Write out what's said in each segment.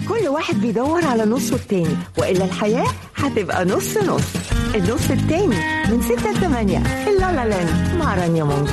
كل واحد بيدور على نصه التاني وإلا الحياة هتبقى نص نص النص التاني من 6 ل 8 في اللالا لاند مع رانيا منصور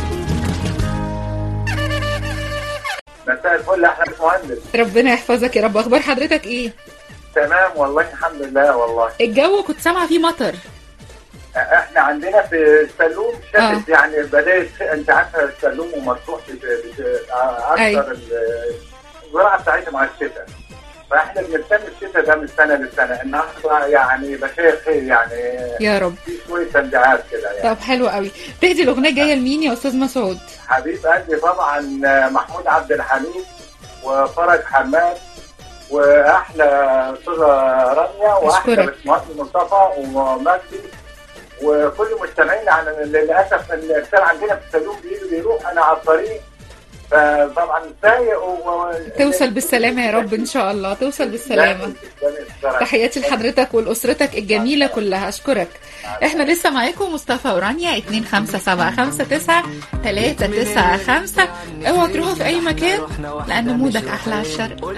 مساء الفل احلى باشمهندس ربنا يحفظك يا رب اخبار حضرتك ايه تمام والله الحمد لله والله الجو كنت سامعه فيه مطر احنا عندنا في السلوم آه. شتت يعني بدات انت عارفه السلوم ومطروح بت- بت- أي. اكثر ال- الزراعه بتاعتهم على الشتاء فاحنا بنستنى الشتاء ده من سنه لسنه النهارده يعني بخير خير يعني يا رب في شويه تنبيهات كده يعني طب حلو قوي تهدي الاغنيه جايه لمين يا استاذ مسعود حبيب قلبي طبعا محمود عبد الحميد وفرج حماد واحلى استاذه رانيا واحلى أشكرك. باشمهندس مصطفى ومجدي وكل مستمعين على للاسف الارسال عندنا في السلوك بيجي بيروح انا على الطريق فطبعا سايق و... توصل بالسلامه يا رب ان شاء الله توصل بالسلامه تحياتي لحضرتك ولاسرتك الجميله كلها اشكرك احنا لسه معاكم مصطفى ورانيا 25759 395 اوعوا تروحوا في اي مكان لان مودك احلى على الشرق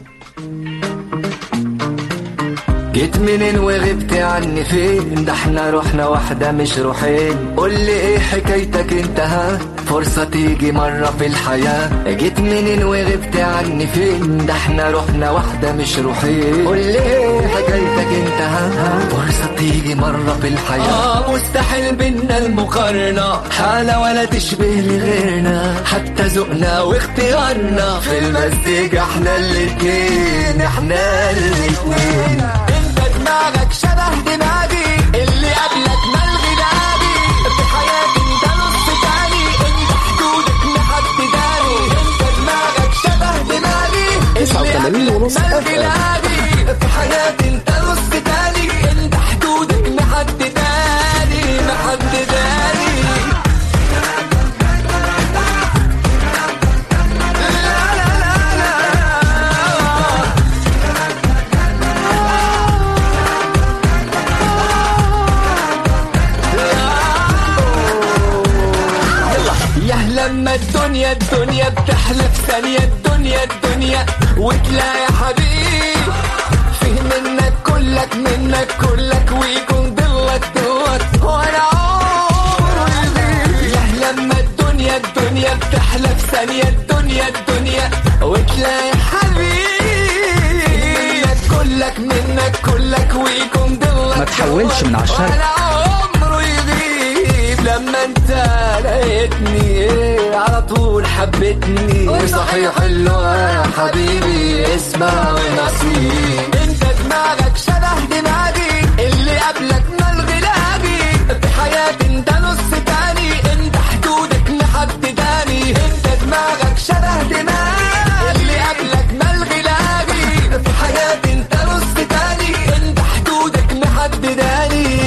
جيت منين وغبت عني فين ده احنا رحنا واحدة مش روحين قول لي ايه حكايتك انت ها فرصة تيجي مرة في الحياة جيت منين وغبت عني فين ده احنا رحنا واحدة مش روحين قول لي ايه حكايتك انت ها فرصة تيجي مرة في الحياة آه مستحيل بينا المقارنة حالة ولا تشبه لغيرنا حتى ذوقنا واختيارنا في المزيكا احنا الاتنين احنا الاتنين انت دماغك شبه دماغي اللي قبلك ملغي دماغي في حياتي انت نص تاني انت حدودك لحد تاني انت دماغك شبه دماغي اللي قبلك ملغي دماغي في حياتي انت نص تاني انت حدودك لحد تاني لحد تاني لا لا لا لا يا لما الدنيا الدنيا بتحلى في ثانية الدنيا الدنيا وتلاقي حبيب فيه منك كلك منك كلك ويكون ضلك ضلك وانا عمري بيه يا لما الدنيا الدنيا بتحلى في ثانية الدنيا الدنيا وتلاقي حبيب منك كلك منك كلك ويكون ضلك ما تحولش من عشان ولا عمره يغيب لما انت لقيتني ايه على طول حبيتني صحيح حلوة يا حبيبي اسمع ونصيب انت دماغك شبه دماغي اللي قبلك ملغي لاقي في حياتي انت نص تاني انت حدودك لحد تاني انت دماغك شبه دماغي اللي قبلك ملغي لاقي في حياتي انت نص تاني انت حدودك لحد تاني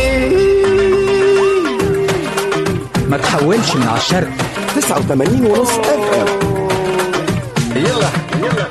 ما تحولش من على الشرق 89 ونص اف ام يلا يلا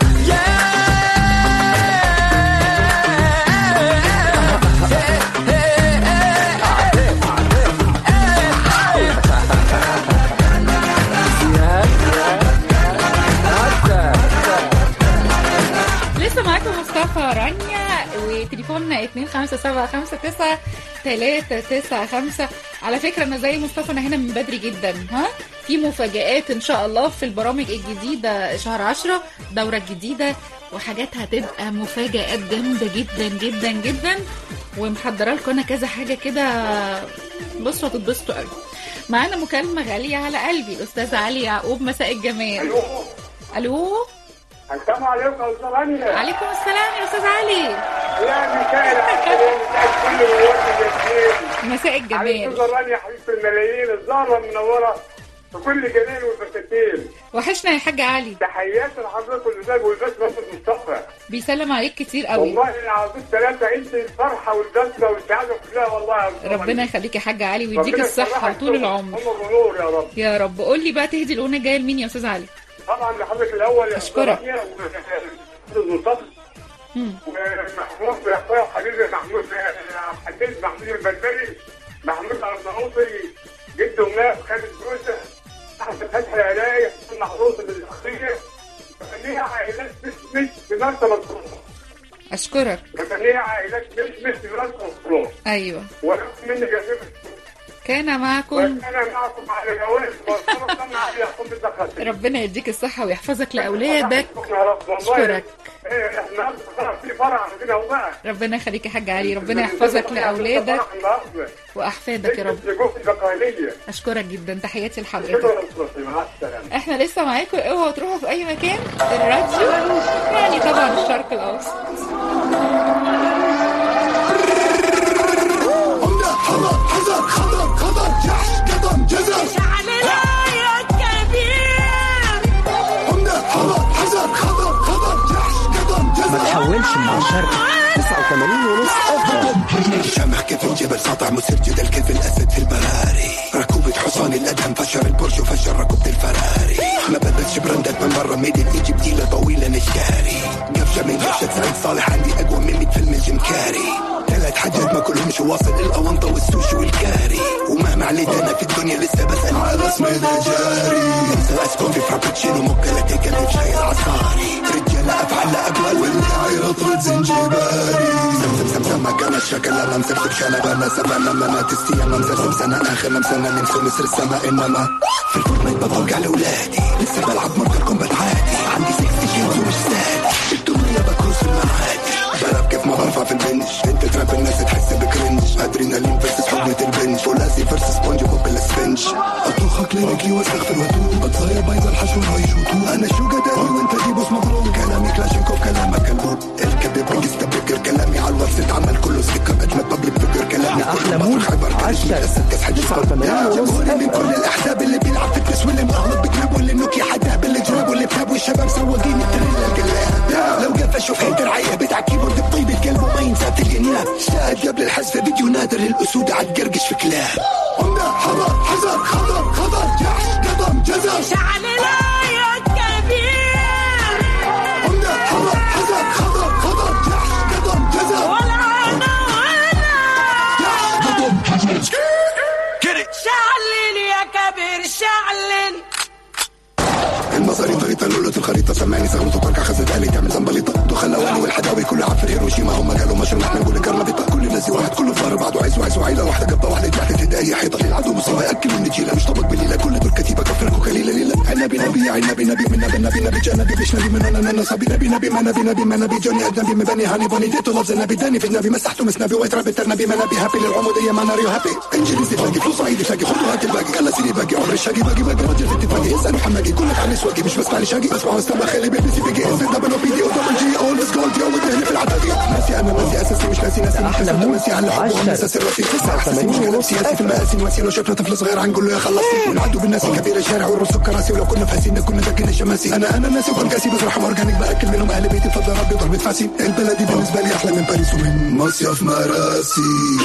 لسه معاكم مصطفى رانيا وتليفوننا 25759 395 على فكرة أنا زي مصطفى أنا هنا من بدري جدا ها في مفاجآت إن شاء الله في البرامج الجديدة شهر 10 دورة جديدة وحاجات هتبقى مفاجآت جامدة جدا جدا جدا ومحضرة لكم أنا كذا حاجة كده بصوا هتتبسطوا قوي معانا مكالمة غالية على قلبي الأستاذ علي يعقوب مساء الجمال ألو السلام عليكم يا استاذ رانيا عليكم السلام يا أستاذ علي يا مساء العسل مساء الفل والورد والياسمين مساء على الجمال استاذ رانيا حبيبه الملايين الزهره المنوره في كل جمال والبساتين وحشنا يا حاج علي تحيات لحضرتك والمزاج والبسمه مصطفى بيسلم عليك كتير قوي والله العظيم ثلاثه انت الفرحه والبسمه والسعاده كلها والله يا أستاذ ربنا رانيا. يخليك يا حاج علي ويديك ربنا الصحة يفرحك وطول العمر عمر ونور يا رب يا رب قول لي بقى تهدي الأغنية الجاية لمين يا أستاذ علي طبعا لحضرتك الاول يا أشكرك. أستاذ رانيا والاستاذ مصطفى مم. ومحمود يا اخويا وحبيبي محمود حبيب محمود البلبلي محمود الارناؤوطي جد وماء خالد بوسه احمد فتحي العلاية محروسه بالاخير ليها عائلات مش في مرسى مطروح اشكرك جميع عائلات مش مش راس الخروج ايوه ولكن مني جزيرة كان معكم وانا معكم على جواز وصلنا على يقوم بالدخل ربنا يديك الصحة ويحفظك لأولادك اشكرك أشكرك. احنا فرع في فرع عندنا وبقى ربنا يخليك يا حاج علي ربنا يحفظك لأولادك وأحفادك يا رب الجوف البقالية أشكرك جدا تحياتي لحضرتك شكرا أستاذي مع السلامة احنا لسه معاكم اوعوا تروحوا في اي مكان الراديو يعني طبعا الشرق الاوسط ما تحولش من على الشرق 89 ونص اف شامخ كيف الجبل ساطع مسير جدل كيف الاسد في البراري ركوبة حصان الادهم فشر البرج وفشر ركوبة الفراري ما بدلش براندات من برا ميدل ايجيبت ديلة طويلة نشكاري قفشة من قفشة سعيد صالح عندي اقوى من 100 فيلم الجيم كاري ثلاث حاجات ما كلهمش واصل الاونطة والسوشي والكاري ومهما عليت انا في الدنيا لسه بسأل على اسمي ده جاري انسى اسكون في فرابتشينو موكا لاتيكا في شاي العصاري رجالة افعال اقبل واللي عيرط رد زنجباري سمسم سمسم ما كان الشكل انا مسبسب شنب انا سبانا ما تستي انا مسرسم سنة اخر لم سنة نمسو نسر السماء انما في الفورتنايت بفوق على اولادي لسه بلعب مورتال كومبات عادي عندي 60 كيلز ومش سادي الدنيا بكروس في المعادي بلعب كيف ما برفع في البنش انت تراب الناس تحس بكرنج ادرينالين فيرسس حقنة البنش فولاذي فيرسس سبونج بوب الاسفنج اطوخ كلينيكلي واستغفر واتوب بتصايا بايظه الحشو ويشوتوه انا شو قدري وانت دي بوس مبروك كلامي كلاشينكوف كلامك كلبوب الكذب بيجي بكر كلامي على الواتس اتعمل كله ستيكر اجمد بابليك فيجر كلامي احنا كله أحلى مطرح مود عبر عشرة. كاس حد 89 ونص جمهوري من كل الاحزاب اللي بيلعب فتنس واللي مغلط بكلاب واللي نوكي حداه باللي جراب واللي بتاب والشباب سواقين التريلا القلاب لو قفشوا في حيدر عيه بتاع كيبورد بطيب القلب وما ينسى في اليناب شاهد قبل الحذف فيديو نادر الاسود عاد قرقش في كلاب قمنا حذر حذر خطر خطر جحش قدم جزر شعل الآية كبير قمنا حذر حذر خطر خطر جحش قدم جزر والعنا شعلل يا كبير شعلل المصاري طريقة لولة الخريطة سمعني سغلطة تركع خزت آلي تعمل زنبليطة دخل أواني والحداوي كلها عارف هيروشيما هم قالوا مشروع احنا نقول كرنبيطة كل الناس واحد كله في ظهر بعض وعايز وعايز وعيلة واحدة قبضة واحدة جحدة تداري حيطة للعدو مصابة يأكل من نجيلة مش طبق بالليلة كل دول كتيبة كفركوا كليلة ليلة النبي نبي يا نبي نبي من نبي نبي نبي جا نبي مش نبي من انا انا صبي نبي نبي ما نبي نبي ما نبي جوني اجنبي من بني هاني بوني جيتو لفظ النبي داني في النبي مسحته مس نبي وايت رابط نبي ما نبي هابي للعمودية ما ناريو هابي انجليزي باقي فلوس صعيدي شاقي خدوا هات الباقي قال سيدي باقي عمر الشاقي باقي باقي راجل في اتفاقي اسالوا حماقي كلك عن سواقي مش بسمع لي شاقي بسمع واستمع خلي بيبي سي بيجي اس دبل او بي دي او دبل جي او ليتس جو دي ودهني في العتاقي ناسي انا ناسي اساسي مش ناسي ناسي مش أحلى ناسي مود ناسي على حب عشرة. اساسي راسي تسعة احساسي مش كلام سياسي في المآسي ناسي لو شفنا طفل صغير عنقول له يا خلصتي ونعدوا بالناس كبير الشارع والرص كراسي ولو كنا فاسين كنا ذاكرين شماسي انا انا ناسي وبنقاسي بس رحم اورجانيك باكل منهم اهل بيتي بفضل ربي ضربة فاسي البلدي بالنسبه لي احلى من باريس ومن مصيف مراسي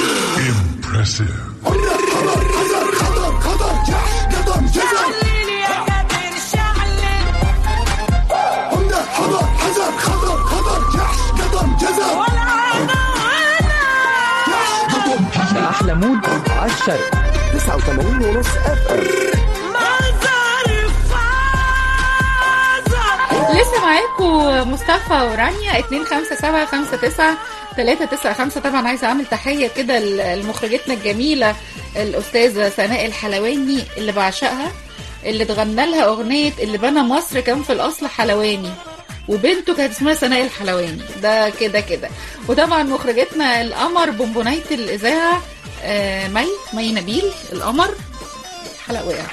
حذر خطر خطر جحش قدم جزر شعلل يا كبير شعلل قمنا حذر حذر خطر خطر جحش قدم جزر والعنا ده احلى مود على الشرق 89 ونص اف ام منظر فازر لسه معاكم مصطفى ورانيا 25759 395 طبعا عايزه اعمل تحيه كده لمخرجتنا الجميله الاستاذه سناء الحلواني اللي بعشقها اللي اتغنى لها اغنيه اللي بنى مصر كان في الاصل حلواني وبنته كانت اسمها سناء الحلواني ده كده كده وطبعا مخرجتنا القمر بونبونايه الاذاعه آه، مي مي نبيل القمر حلقه وقع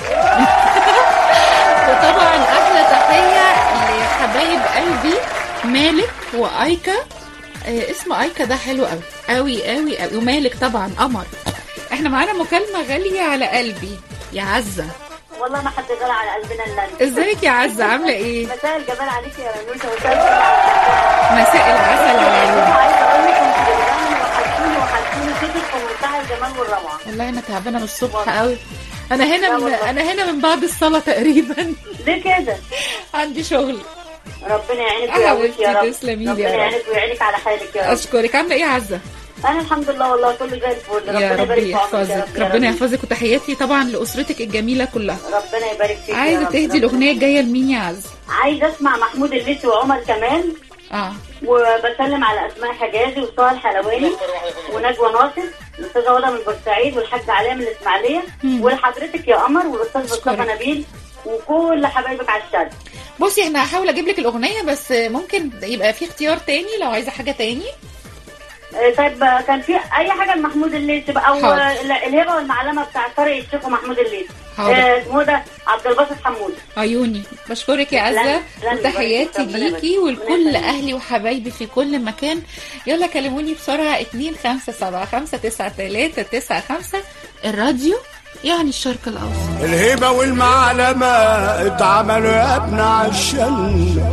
وطبعا احلى تحيه لحبايب قلبي مالك وايكا آه اسم ايكا ده حلو قوي قوي قوي قوي ومالك طبعا قمر احنا معانا مكالمه غاليه على قلبي يا عزه والله ما حد غلى على قلبنا الا انت ازيك يا عزه عامله ايه مساء الجمال عليك يا نوشة ومساء الفل على مساء العسل على الجمال. العيون عايزه اقول لك انت بتغني وحشتيني وحشتيني كده في منتهى الجمال والروعه والله انا تعبانه من الصبح قوي انا هنا لا من والله. انا هنا من بعد الصلاه تقريبا ليه كده؟ عندي شغل ربنا يعينك يا ويقويك يا حبيبتي رب تسلمي لي ربنا يا رب. يعينك ويعينك على حالك يا رب اشكرك عامله ايه يا عزه انا الحمد لله والله كله زي الفل يا ربنا رب يبارك في عمرك يا يحفظك رب يا ربنا رب. يحفظك وتحياتي طبعا لاسرتك الجميله كلها ربنا يبارك فيك يا عايزه رب. تهدي ربنا- الاغنيه الجايه لمين يا عز عايزه اسمع محمود الليثي وعمر كمال اه وبسلم على اسماء حجازي وطه الحلواني ونجوى ناصر الاستاذه هدى من بورسعيد والحاج علاء من الاسماعيليه مم. ولحضرتك يا قمر والاستاذ مصطفى أشكرك. نبيل وكل حبايبك على الشارع بصي احنا هحاول اجيب لك الاغنيه بس ممكن يبقى في اختيار تاني لو عايزه حاجه تاني آه، طيب آه، كان في اي حاجه لمحمود الليثي بقى او حاضر. آه، ال- الهبه والمعلمه بتاع طارق الشيخ ومحمود الليثي حاضر. آه، اسمه ده عبد الباسط حمود عيوني بشكرك يا عزه لا- لا وتحياتي يبارك فيك. ربنا ليكي يبارك. ولكل ربنا يخليك. اهلي وحبايبي في كل مكان يلا كلموني بسرعه 2 5 7 5 9 3 9 5 الراديو يعني الشرق الاوسط الهبة والمعلمة اتعملوا يا ابن عشان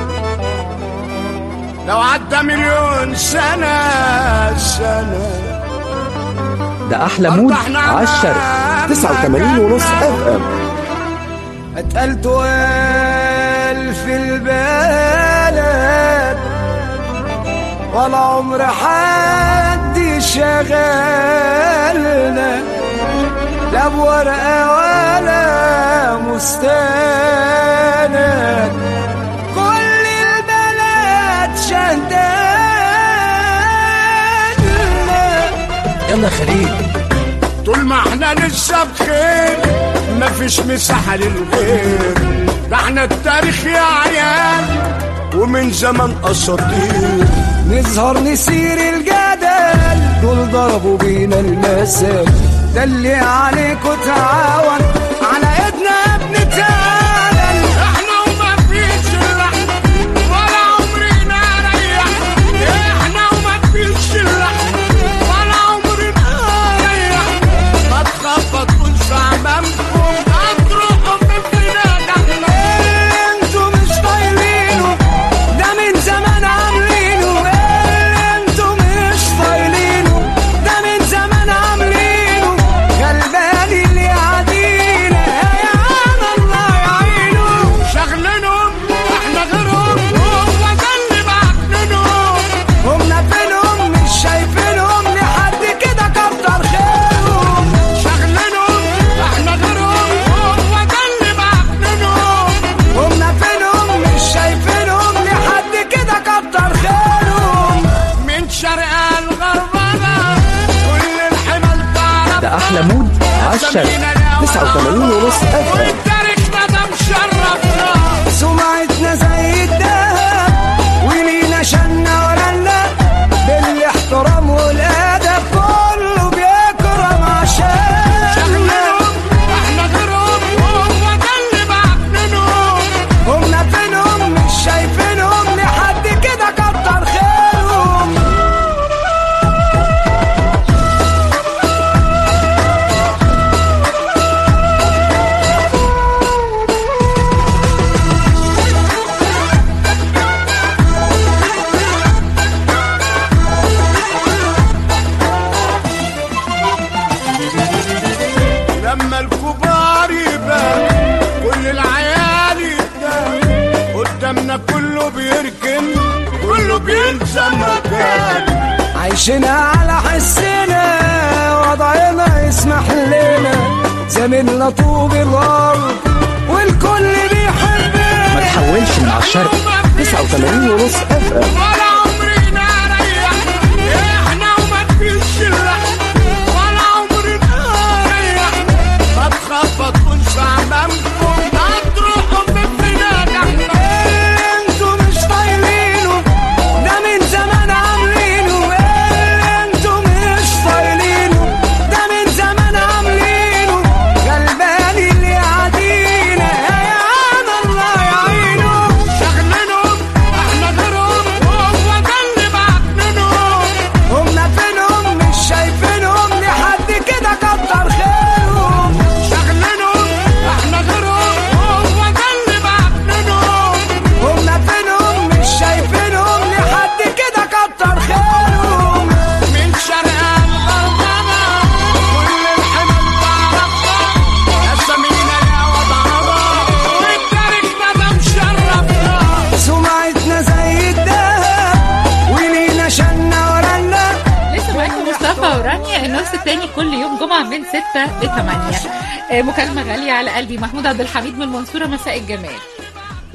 لو عدى مليون سنة سنة ده أحلى مود احنا عالشرق 89 ونص اف ام اتقلت وال في البلد ولا عمر حد شغلنا لا بورقة ولا مستند كل البلد شهدنا يلا خليل طول ما احنا لسه بخير مفيش مساحة للغير ده احنا التاريخ يا عيال ومن زمن اساطير نظهر نسير الجدل دول ضربوا بينا المثل ده اللي عليكوا تعاون على ايدنا يا ابن تعالى احنا وما فيش اللحم ولا عمرنا ريح احنا وما فيش اللحم ولا عمرنا ريح ما تخبطوش امامكم هتروحوا في البلاد احنا انتوا مش طايلينه ده من زمان عاملينه انتوا مش طايلينه ده من زمان عاملينه غلبان اللي قاعدين يا عم الله يعينه شغلنهم احنا غيرهم هو ده اللي بعتنهم هما فينهم مش شايفينهم لحد كده كتر خيرهم شغلنهم احنا غيرهم هو ده اللي بعتنهم هما فينهم مش شايفينهم لحد كده كتر خيرهم من شرق الغربنا كل الحمل تعرف ده أحلى مود عالشرق 89 ونص اف ام تاريخنا ده مشرفنا سمعتنا زي الدهب ولينا شنا ولنا بالاحترام والادب كله بيكرم عشاننا احنا غيرهم هو ده اللي بعتنهم هما فينهم مش شايفينهم لحد كده كتر خيرهم لما الكبار يبان كل العيال يبان قدامنا كله بيركن كله بينسى مكان عايشين على حسنا وضعنا يسمح لنا زميلنا طوب الارض والكل بيحبنا ما تحولش من عالشرق 89 ونص اف ام ولا عمرنا ريح احنا وما فيش اللحم ولا عمرنا ريح ما تخبطوش امامكم هتروحوا في البلاد احنا انتوا مش طايلينه ده من زمان عاملينه انتوا مش طايلينه ده من زمان عاملينه غلبان اللي قاعدين يا عم الله يعينه شغلنهم احنا غيرهم هو ده اللي بعتنهم هما فينهم مش شايفينهم لحد كده كتر خيرهم شغلنهم احنا غيرهم هو ده اللي بعتنهم هما فينهم مش شايفينهم لحد كده كتر خيرهم من شرق الغربنا كل الحمل تعرفها اسامينا يا وضعنا والتاريخنا ده مشرفنا سمعتنا زي الدهب ولينا شنا ورنا لسه معاكم مصطفى ورانيا النص التاني كل يوم جمعة من 6 ل 8 مكالمة غالية على قلبي محمود عبد الحميد من المنصورة مساء الجمال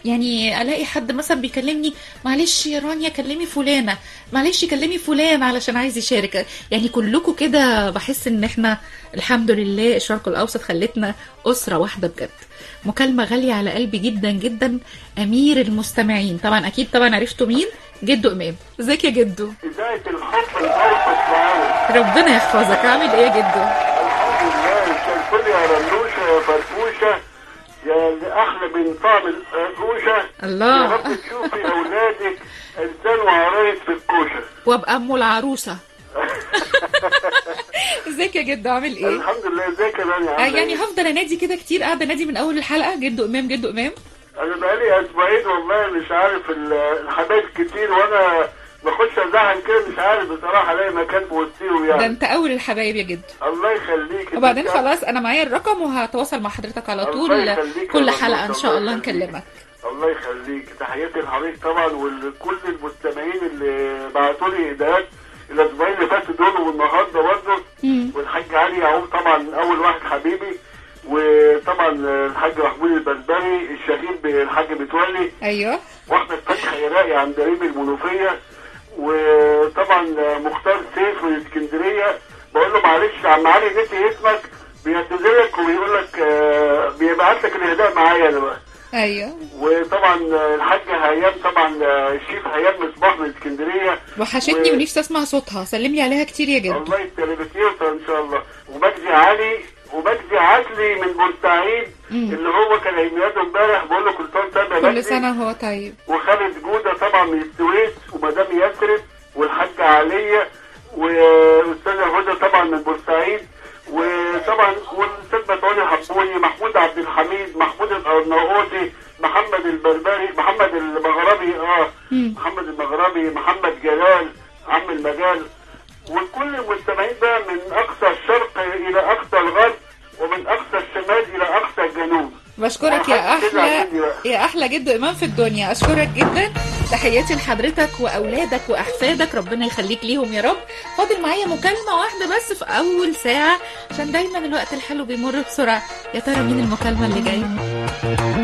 يعني الاقي حد مثلا بيكلمني معلش يا رانيا كلمي فلانه معلش كلمي فلان علشان عايز يشارك يعني كلكم كده بحس ان احنا الحمد لله الشرق الاوسط خلتنا اسره واحده بجد مكالمه غاليه على قلبي جدا جدا امير المستمعين طبعا اكيد طبعا عرفتوا مين جدو امام ازيك يا جدو بداية الحب الأوسط العالم ربنا يحفظك عامل ايه يا جدو الحمد لله الفل يا رنوشة يا فرفوشة يا اللي أحلى من طعم القروشة الله. يا رب تشوفي أولادك إنسان وعرايس في الكوشة وابقى ام العروسه ازيك يا جدو عامل ايه الحمد لله ازيك يا رانيا آه عاملة يعني إيه؟ هفضل انادي كده كتير قاعده انادي من اول الحلقه جدو امام جدو امام أنا بقالي أسبوعين والله مش عارف ال- الحبايب كتير وأنا بخش أزعل كده مش عارف بصراحة ألاقي مكان في وسطيهم ده يعني انت اول الحبايب يا جدو الله يخليك وبعدين أنت- خلاص انا معايا الرقم وهتواصل مع حضرتك على الله طول يخليك كل يا حلقه ان رنوشة، شاء الله الله يخليك. نكلمك الله يخليك تحياتي لحضرتك طبعا ولكل المستمعين اللي بعتوا لي هدايات الاسبوعين اللي فاتوا دول والنهارده برضه والحاج علي يعقوب طبعا اول واحد حبيبي وطبعا الحاج محمود البلبري الشهيد بالحاج متولي ايوه واحمد فتحي عراقي عند ريم المنوفيه وطبعا مختار سيف من اسكندريه بقول له معلش يا عم علي نسي اسمك بيعتذرك وبيقول لك آه، بيبعت لك الهدايا معايا انا بقى ايوه وطبعا الحاج هيام طبعا الشيف هيام مصباح من اسكندريه وحشتني و- ونفسي اسمع صوتها سلم لي عليها كتير يا جدو الله يسلمك يوصل ان شاء الله ومجدي علي ومجدي عدلي من بورسعيد اللي هو كان عيد ميلاده امبارح بقول له كل سنه وأنت طيب يا كل مجدي. سنه وهو طيب وخالد جوده طبعا من السويس ومدام يسرب والحاجه عليا واستاذه هدى طبعا من بورسعيد وطبعا والاستاذ متولي حبوني محمود عبد الحميد محمود الارناؤوطي محمد البربري محمد المغربي اه محمد المغربي محمد جلال عم المجال وكل المستمعين بقى من اقصى الشرق الى اقصى الغرب ومن اقصى الشمال الى اقصى الجنوب بشكرك يا وحد كده احلى عندي بقى. يا احلى جدو امام في الدنيا اشكرك جدا تحياتي لحضرتك واولادك واحفادك ربنا يخليك ليهم يا رب فاضل معايا مكالمه واحده بس في اول ساعه عشان دايما الوقت الحلو بيمر بسرعه يا ترى مين المكالمه اللي جايه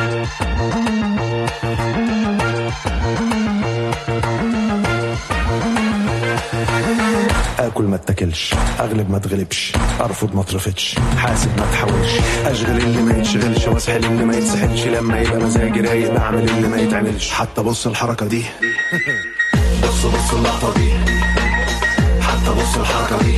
اكل ما اتاكلش اغلب ما اتغلبش ارفض ما اترفضش حاسب ما تحاولش اشغل اللي ما يتشغلش واسحل اللي ما يتسحلش لما يبقى مزاجي رايق بعمل اللي ما يتعملش حتى بص الحركه دي بص بص اللقطه دي حتى بص الحركه دي